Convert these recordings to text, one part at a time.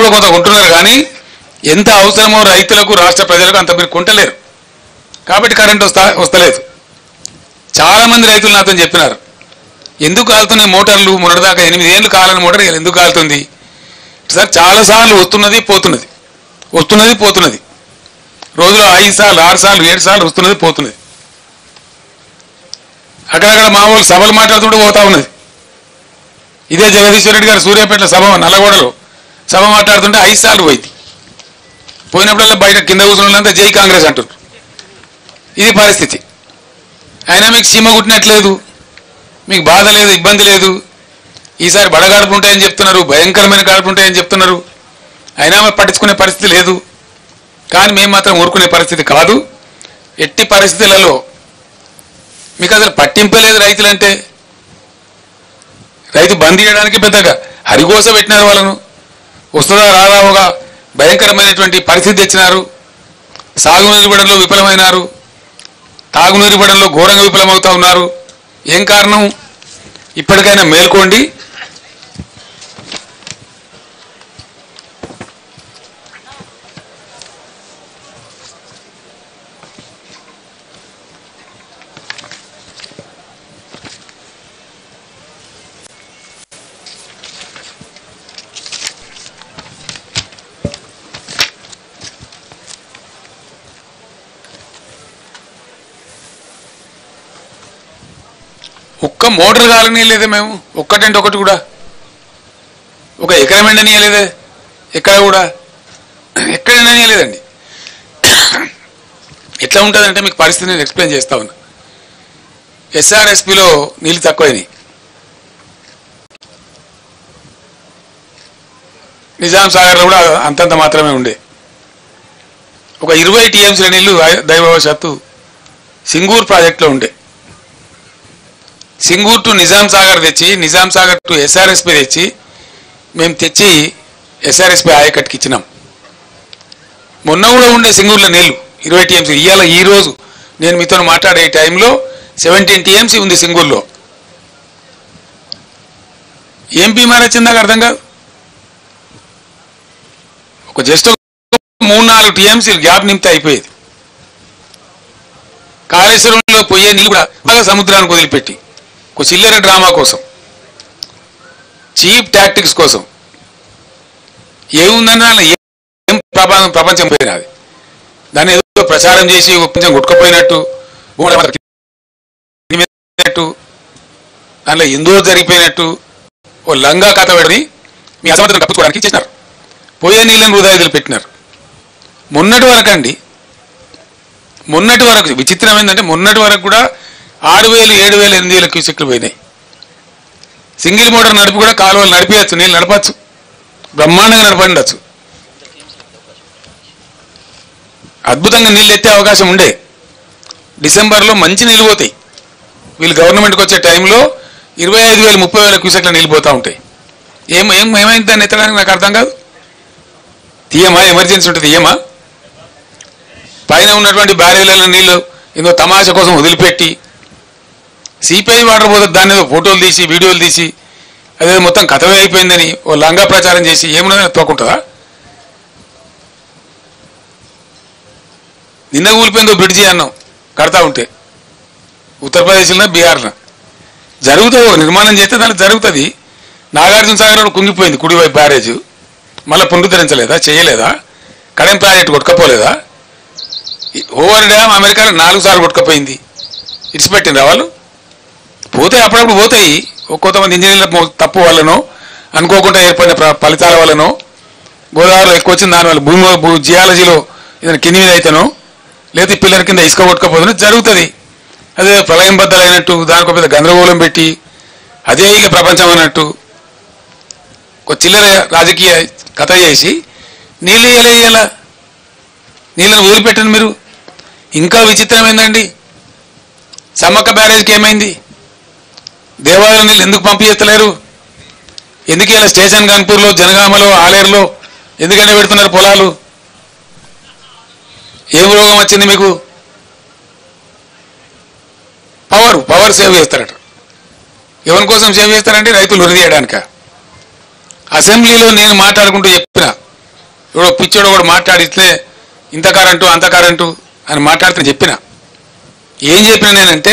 కొంత కొంటున్నారు కానీ ఎంత అవసరమో రైతులకు రాష్ట్ర ప్రజలకు అంత మీరు కొంటలేరు కాబట్టి కరెంట్ వస్తా వస్తలేదు చాలా మంది రైతులు నాతో చెప్పినారు ఎందుకు కాలుతున్నాయి మోటార్లు మొన్నటిదాకా ఎనిమిది ఏళ్ళు కాలని మోటార్ ఇవాళ ఎందుకు కాలుతుంది సార్ చాలాసార్లు వస్తున్నది పోతున్నది వస్తున్నది పోతున్నది రోజులో ఐదు సార్లు ఆరు సార్లు ఏడు సార్లు వస్తున్నది పోతున్నది అక్కడక్కడ మా వాళ్ళు సభలు మాట్లాడుతుంటే పోతా ఉన్నది ఇదే జగదీశ్వర రెడ్డి గారు సూర్యాపేట సభ నల్లగొండలో సభ మాట్లాడుతుంటే ఐదు సార్లు పోయింది పోయినప్పుడల్లా బయట కింద కూర్చున్న వాళ్ళంతా జై కాంగ్రెస్ అంటారు ఇది పరిస్థితి అయినా మీకు సీమ కుట్టినట్లేదు మీకు బాధ లేదు ఇబ్బంది లేదు ఈసారి బడగాడుపు ఉంటాయని చెప్తున్నారు భయంకరమైన గాడుపు ఉంటాయని చెప్తున్నారు అయినా మరి పట్టించుకునే పరిస్థితి లేదు కానీ మేము మాత్రం ఊరుకునే పరిస్థితి కాదు ఎట్టి పరిస్థితులలో మీకు అసలు పట్టింపే లేదు రైతులంటే రైతు బంద్ చేయడానికి పెద్దగా హరిగోస పెట్టినారు వాళ్ళను వస్తుందా రాదా ఒక భయంకరమైనటువంటి పరిస్థితి తెచ్చినారు సాగునీరు ఇవ్వడంలో విఫలమైనారు తాగునీరు ఇవ్వడంలో ఘోరంగా విఫలమవుతా ఉన్నారు ఏం కారణం ఇప్పటికైనా మేల్కోండి ఒక్క మోటార్ కాలని లేదే మేము ఒక్కటంటే ఒకటి కూడా ఒక ఎకరం ఎండనీయలేదే ఎక్కడ కూడా ఎక్కడ ఎండనీయలేదండి ఎట్లా ఉంటుందంటే మీకు పరిస్థితి నేను ఎక్స్ప్లెయిన్ చేస్తా ఉన్నా ఎస్ఆర్ఎస్పిలో నీళ్ళు తక్కువైనాయి నిజాం సాగర్లో కూడా అంతంత మాత్రమే ఉండే ఒక ఇరవై టీఎంసీల నీళ్లు దైవవశాత్తు సింగూర్ ప్రాజెక్టులో ఉండే సింగూర్ టు నిజాం సాగర్ తెచ్చి నిజాం సాగర్ టు ఎస్ఆర్ఎస్పి తెచ్చి మేము తెచ్చి ఎస్ఆర్ఎస్పి ఆయకట్టుకి ఇచ్చినాం మొన్న కూడా ఉండే సింగూర్లో నీళ్లు ఇరవై టీఎంసీ ఇవాళ ఈ రోజు నేను మీతో మాట్లాడే టైంలో సెవెంటీన్ టీఎంసీ ఉంది సింగూర్లో ఏం బీమార్ వచ్చింది నాకు అర్థం కాదు ఒక జస్ట్ మూడు నాలుగు టీఎంసీలు గ్యాప్ నింపితే అయిపోయేది కాళేశ్వరంలో పోయే నీళ్ళు కూడా బాగా సముద్రానికి వదిలిపెట్టి ఒక చిల్లర డ్రామా కోసం చీప్ టాక్టిక్స్ కోసం ఏముందని దానిలో ఏం ప్రపంచం ప్రపంచం పోయినది దాన్ని ఏదో ప్రచారం చేసి కొంచెం కొట్టుకుపోయినట్టు ఊడబడినట్టు దానిలో ఎందో జరిగిపోయినట్టు ఓ లంగా కథ పెడని మీ అసమర్థను కప్పుకోవడానికి చేసినారు పోయే నీళ్ళని వృధాయిదులు పెట్టినారు మొన్నటి వరకు అండి మొన్నటి వరకు విచిత్రం ఏంటంటే మొన్నటి వరకు కూడా ఆరు వేలు ఏడు వేలు ఎనిమిది వేల క్యూసెక్లు పోయినాయి సింగిల్ మోటార్ నడిపి కూడా కాలువలు నడిపించచ్చు నీళ్ళు నడపచ్చు బ్రహ్మాండంగా నడపండొచ్చు అద్భుతంగా నీళ్ళు ఎత్తే అవకాశం ఉండే డిసెంబర్లో మంచి నీళ్ళు పోతాయి వీళ్ళు గవర్నమెంట్కి వచ్చే టైంలో ఇరవై ఐదు వేలు ముప్పై వేల క్యూసెక్ల నీళ్ళు పోతూ ఉంటాయి ఏం ఏం ఏమైంది దాన్ని ఎత్తడానికి నాకు అర్థం కాదు తీయమా ఎమర్జెన్సీ ఉంటుంది తీయమా పైన ఉన్నటువంటి బ్యారేల నీళ్లు ఏదో తమాషా కోసం వదిలిపెట్టి సిపిఐ వాటర్ పోతే దాన్ని ఏదో ఫోటోలు తీసి వీడియోలు తీసి అదే మొత్తం కథమే అయిపోయిందని ఓ లంగా ప్రచారం చేసి ఏమున్నదని తోకుంటుందా నిన్న కూలిపోయిందో బ్రిడ్జి అన్నాం కడతా ఉంటే ఉత్తరప్రదేశ్లో బీహార్లో జరుగుతుంది ఒక నిర్మాణం చేస్తే దానికి జరుగుతుంది నాగార్జున సాగర్ కూడా కుంగిపోయింది కుడివైపు బ్యారేజ్ మళ్ళీ పునరుద్ధరించలేదా చేయలేదా కడెం ప్రాజెక్ట్ కొట్టుకపోలేదా ఈ ఓవర్ డ్యామ్ అమెరికాలో నాలుగు సార్లు కొట్టుకపోయింది ఇడిచిపెట్టిండ్రా వాళ్ళు పోతే అప్పుడప్పుడు పోతాయి ఓ కొంతమంది ఇంజనీర్ల మో- తప్పు వల్లనో అనుకోకుండా ఏర్పడిన ప్ర- ఫలితాల వల్లనో గోదావరిలో ఎక్కువ వచ్చిన దానివల్ల భూమి భూ జియాలజీలో ఏదైనా కింది మీద అయితేనో లేదా పిల్లల కింద ఇసుక కొట్టుకపోతుందో జరుగుతుంది అదే ప్రళయం బద్దలైనట్టు దానికి ఒక పెద్ద గందరగోళం పెట్టి అదే ఇక ప్రపంచం అన్నట్టు ఒక చిల్లర రాజకీయ కథ చేసి నీళ్ళు ఇయ్యలే ఇయ్యాల నీళ్ళని వదిలిపెట్టండి మీరు ఇంకా విచిత్రం ఏందండి సమ్మక్క బ్యారేజ్కి ఏమైంది దేవాలయం నీళ్ళు ఎందుకు పంపించలేరు ఎందుకు ఇలా స్టేషన్ కాన్పూర్లో జనగామలో ఆలేరులో ఎందుకని పెడుతున్నారు పొలాలు ఏం రోగం వచ్చింది మీకు పవర్ పవర్ సేవ్ చేస్తారట ఎవరి కోసం సేవ్ చేస్తారంటే రైతులు వృద్ధి చేయడానిక అసెంబ్లీలో నేను మాట్లాడుకుంటూ చెప్పిన ఎవడో పిచ్చోడు కూడా మాట్లాడితే ఇంత కరెంటు అంత కరెంటు అని మాట్లాడితే చెప్పిన ఏం చెప్పిన నేనంటే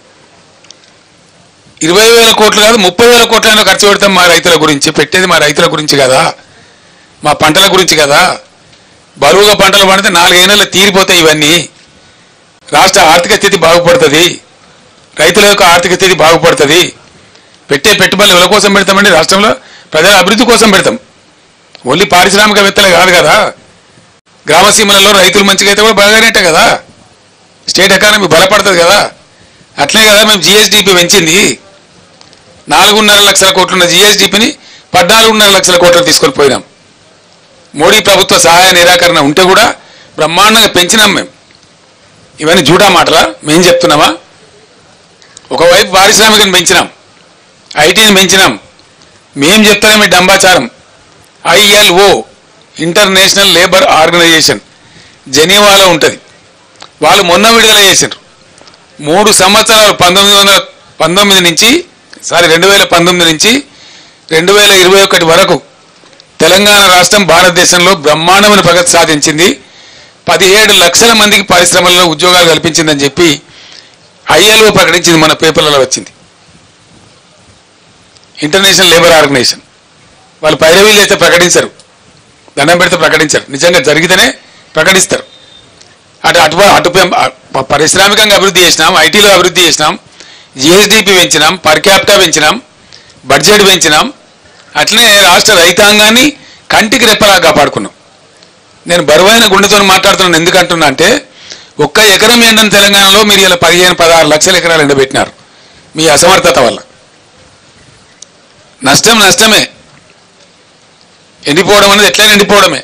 ఇరవై వేల కోట్లు కాదు ముప్పై వేల కోట్లైనా ఖర్చు పెడతాం మా రైతుల గురించి పెట్టేది మా రైతుల గురించి కదా మా పంటల గురించి కదా బరువుగా పంటలు పండితే నాలుగైనా తీరిపోతాయి ఇవన్నీ రాష్ట్ర ఆర్థిక స్థితి బాగుపడుతుంది రైతుల యొక్క ఆర్థిక స్థితి బాగుపడుతుంది పెట్టే పెట్టుబడులు ఎవరి కోసం పెడతామండి రాష్ట్రంలో ప్రజల అభివృద్ధి కోసం పెడతాం ఓన్లీ పారిశ్రామికవేత్తలే కాదు కదా గ్రామసీమలలో రైతులు మంచిగా అయితే కూడా బాగానేటే కదా స్టేట్ ఎకానమీ బలపడుతుంది కదా అట్లే కదా మేము జిఎస్డిపి పెంచింది నాలుగున్నర లక్షల కోట్లున్న జిఎస్డిపిని పద్నాలుగున్నర లక్షల కోట్లు తీసుకొని పోయినాం మోడీ ప్రభుత్వ సహాయ నిరాకరణ ఉంటే కూడా బ్రహ్మాండంగా పెంచినాం మేము ఇవన్నీ జూటా మాటలా మేం చెప్తున్నామా ఒకవైపు పారిశ్రామికను పెంచినాం ఐటీని పెంచినాం మేం చెప్తానే మీ డంబాచారం ఐఎల్ఓ ఇంటర్నేషనల్ లేబర్ ఆర్గనైజేషన్ జెనీవాలో ఉంటుంది వాళ్ళు మొన్న విడుదల చేశారు మూడు సంవత్సరాలు పంతొమ్మిది వందల పంతొమ్మిది నుంచి సారీ రెండు వేల పంతొమ్మిది నుంచి రెండు వేల ఇరవై ఒకటి వరకు తెలంగాణ రాష్ట్రం భారతదేశంలో బ్రహ్మాండమైన ప్రగతి సాధించింది పదిహేడు లక్షల మందికి పరిశ్రమల్లో ఉద్యోగాలు కల్పించిందని చెప్పి ఐఎల్ఓ ప్రకటించింది మన పేపర్లలో వచ్చింది ఇంటర్నేషనల్ లేబర్ ఆర్గనైజేషన్ వాళ్ళు పైరవీలు అయితే ప్రకటించరు దండం పెడితే ప్రకటించరు నిజంగా జరిగితేనే ప్రకటిస్తారు అటు అటు అటు పెం- ప- పారిశ్రామికంగా అభివృద్ధి చేసినాం ఐటీలో అభివృద్ధి చేసినాం జిఎస్డిపి పెంచినాం పర్ క్యాపిటా పెంచినాం బడ్జెట్ పెంచినాం అట్లనే రాష్ట్ర రైతాంగాన్ని కంటికి రెప్పలా కాపాడుకున్నాం నేను బరువైన గుండెతో మాట్లాడుతున్నాను ఎందుకంటున్నా అంటే ఒక్క ఎకరం ఎండని తెలంగాణలో మీరు ఇలా పదిహేను పదహారు లక్షల ఎకరాలు ఎండబెట్టినారు మీ అసమర్థత వల్ల నష్టం నష్టమే ఎండిపోవడం అనేది ఎట్లయినా ఎండిపోవడమే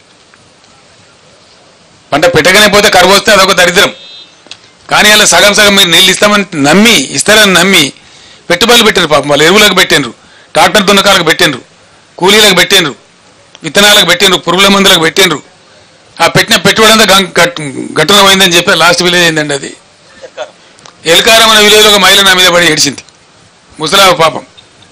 పంట పెట్టగానే పోతే కరువు వస్తే అదొక దరిద్రం కానీ అలా సగం సగం మీరు నీళ్ళు ఇస్తామని నమ్మి ఇస్తారని నమ్మి పెట్టుబడులు పెట్టారు పాపం వాళ్ళు ఎరువులకు పెట్టిండ్రు ట్రాక్టర్ దున్నకాలకు పెట్టిండ్రు కూలీలకు పెట్టిండ్రు విత్తనాలకు పెట్టిండ్రు పురుగుల మందులకు పెట్టిండ్రు ఆ పెట్టిన పెట్టుబడి అంతా గం- గట్- గట్టున పోయిందని చెప్పి లాస్ట్ విలేజ్ ఏందండి అది ఎల్కారం అనే విలేజ్లో ఒక మహిళ నా మీద పడి ఏడిచింది ముసలావు పాపం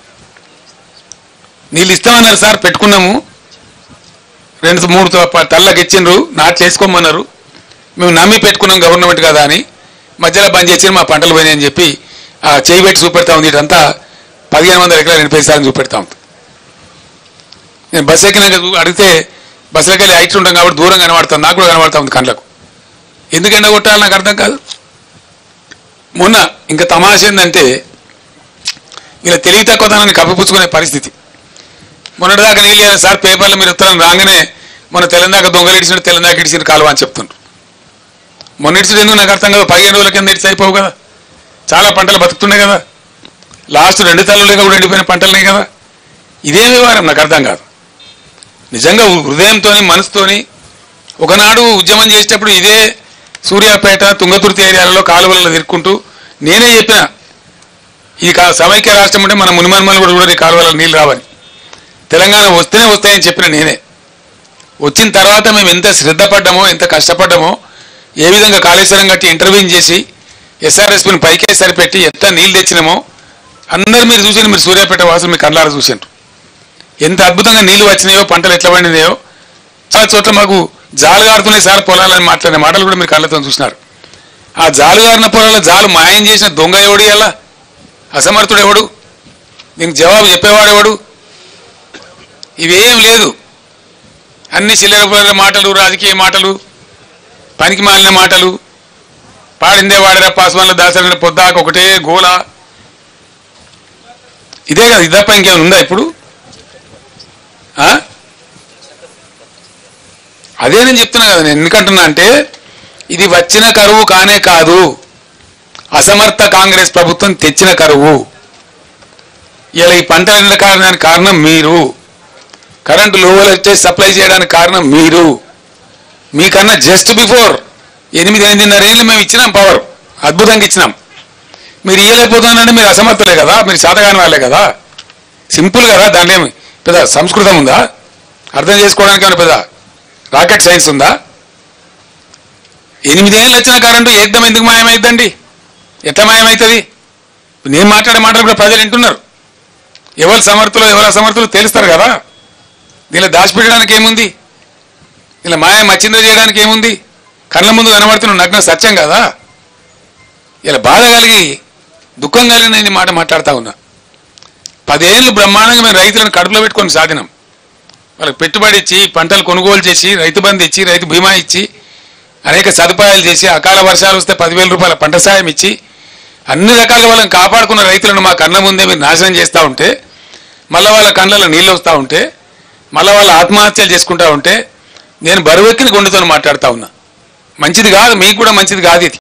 నీళ్ళు ఇస్తామన్నారు సార్ పెట్టుకున్నాము రెండు మూడు త- తల్లకి ఇచ్చిండ్రు నాట్లు వేసుకోమన్నారు మేము నమ్మి పెట్టుకున్నాం గవర్నమెంట్ కదా అని మధ్యలో బంద్ చేసి మా పంటలు పోయినాయి అని చెప్పి ఆ చేయి పెట్టి చూపెడతా ఉంది ఇదంతా పదిహేను వందల ఎకరాలు ఎనభై సార్లు చూపెడతా ఉంది నేను బస్సు ఎక్కినాక చూ- అడిగితే బస్సులోకి వెళ్ళి హైట్ ఉంటాం కాబట్టి దూరం కనబడుతుంది నాకు కూడా కనబడతా ఉంది కళ్ళకు ఎందుకు ఎండ కొట్టాలి నాకు అర్థం కాదు మొన్న ఇంకా తమాష ఏంటంటే ఇలా తెలివి తక్కువతనాన్ని కప్పిపుచ్చుకునే పరిస్థితి మొన్నటిదాకా నీళ్ళు లేదు సార్ పేపర్లో మీరు ఉత్తరం రాగానే మన తెలంగాణ దొంగలు ఇడిచిన తెలంగాణ ఇడిచిన కాలువ అని చెప్తుండ్రు మొన్న ఇడిచిన ఎందుకు నాకు అర్థం కదా పదిహేను రోజుల కింద ఇడిచి అయిపోవు కదా చాలా పంటలు బతుకుతున్నాయి కదా లాస్ట్ రెండు తల్లులుగా కూడా ఎండిపోయిన పంటలున్నాయి కదా ఇదే వ్యవహారం నాకు అర్థం కాదు నిజంగా హృదయంతోని మనసుతోని ఒకనాడు ఉద్యమం చేసేటప్పుడు ఇదే సూర్యాపేట తుంగతుర్తి ఏరియాలలో కాలువలలో తిరుక్కుంటూ నేనే చెప్పిన ఈ కా- సమైక్య రాష్ట్రం అంటే మన మునిమన్మలు కూడా కూడా ఈ కాలువలలో నీళ్ళు రావని తెలంగాణ వస్తేనే వస్తాయని చెప్పిన నేనే వచ్చిన తర్వాత మేము ఎంత శ్రద్ధ పడ్డామో ఎంత కష్టపడ్డామో ఏ విధంగా కాళేశ్వరం కట్టి ఇంటర్వ్యూన్ చేసి ఎస్ఆర్ఎస్పీని పైకే సరిపెట్టి ఎంత నీళ్ళు తెచ్చినామో అందరు మీరు చూసిన మీరు సూర్యాపేట వాసులు మీ కళ్ళారా చూసిండ్రు ఎంత అద్భుతంగా నీళ్లు వచ్చినాయో పంటలు ఎట్లా పండినాయో చాలా చోట్ల మాకు జాలుగారుతున్నాయి సార్ పొలాలని మాట్లాడిన మాటలు కూడా మీరు కళ్ళతో చూసినారు ఆ జాలుగారిన పొలాల జాలు మాయం చేసిన దొంగ ఎవడు ఎలా అసమర్థుడు ఎవడు దీనికి జవాబు చెప్పేవాడు ఎవడు ఇవేం లేదు అన్ని చిల్లర పిల్లల మాటలు రాజకీయ మాటలు పనికి మాలిన మాటలు పాడిందే వాడిరా పాస్వాన్ల దాసరిన పొద్దాక ఒకటే గోల ఇదే కదా ఇది తప్ప ఇంకేమైనా ఉందా ఇప్పుడు ఆ? అదే నేను చెప్తున్నా కదా నేను ఎందుకంటున్నా అంటే ఇది వచ్చిన కరువు కానే కాదు అసమర్థ కాంగ్రెస్ ప్రభుత్వం తెచ్చిన కరువు ఇలా ఈ పంట ఎండ కారణానికి కారణం మీరు కరెంటు లో వోల్టేజ్ సప్లై చేయడానికి కారణం మీరు మీకన్నా జస్ట్ బిఫోర్ ఎనిమిది ఎనిమిదిన్నర ఏళ్ళు మేము ఇచ్చినాం పవర్ అద్భుతంగా ఇచ్చినాం మీరు ఇయ్యలేకపోతున్నారంటే మీరు అసమర్థులే కదా మీరు శాతగాని వాళ్ళే కదా సింపుల్ కదా దాంట్లో ఏమి పెద్ద సంస్కృతం ఉందా అర్థం చేసుకోవడానికి ఏమైనా పెద్ద రాకెట్ సైన్స్ ఉందా ఎనిమిదేళ్ళు వచ్చిన కరెంటు ఏకదం ఎందుకు మాయమైందండి ఎట్లా మాయమవుతుంది నేను మాట్లాడే మాటలు కూడా ప్రజలు వింటున్నారు ఎవరు సమర్థులు ఎవరు అసమర్థులు తెలుస్తారు కదా దీనిలో దాచిపెట్టడానికి ఏముంది ఇలా మాయ మచ్చింద్ర చేయడానికి ఏముంది కళ్ళ ముందు కనబడుతున్న నగ్న సత్యం కదా ఇలా బాధ కలిగి దుఃఖం కలిగిన నేను ఈ మాట మాట్లాడుతా ఉన్నా పదేళ్ళు బ్రహ్మాండంగా మేము రైతులను కడుపులో పెట్టుకొని సాధినాం వాళ్ళకి పెట్టుబడి ఇచ్చి పంటలు కొనుగోలు చేసి రైతు బంధు ఇచ్చి రైతు బీమా ఇచ్చి అనేక సదుపాయాలు చేసి అకాల వర్షాలు వస్తే పదివేల రూపాయల పంట సాయం ఇచ్చి అన్ని రకాలుగా వాళ్ళని కాపాడుకున్న రైతులను మా కళ్ళ ముందే మీరు నాశనం చేస్తూ ఉంటే మళ్ళీ వాళ్ళ కళ్ళలో నీళ్ళు వస్తూ ఉంటే మళ్ళీ వాళ్ళ ఆత్మహత్యలు చేసుకుంటా ఉంటే నేను బరువెక్కిన గుండెతో మాట్లాడుతా ఉన్నా మంచిది కాదు మీకు కూడా మంచిది కాదు ఇది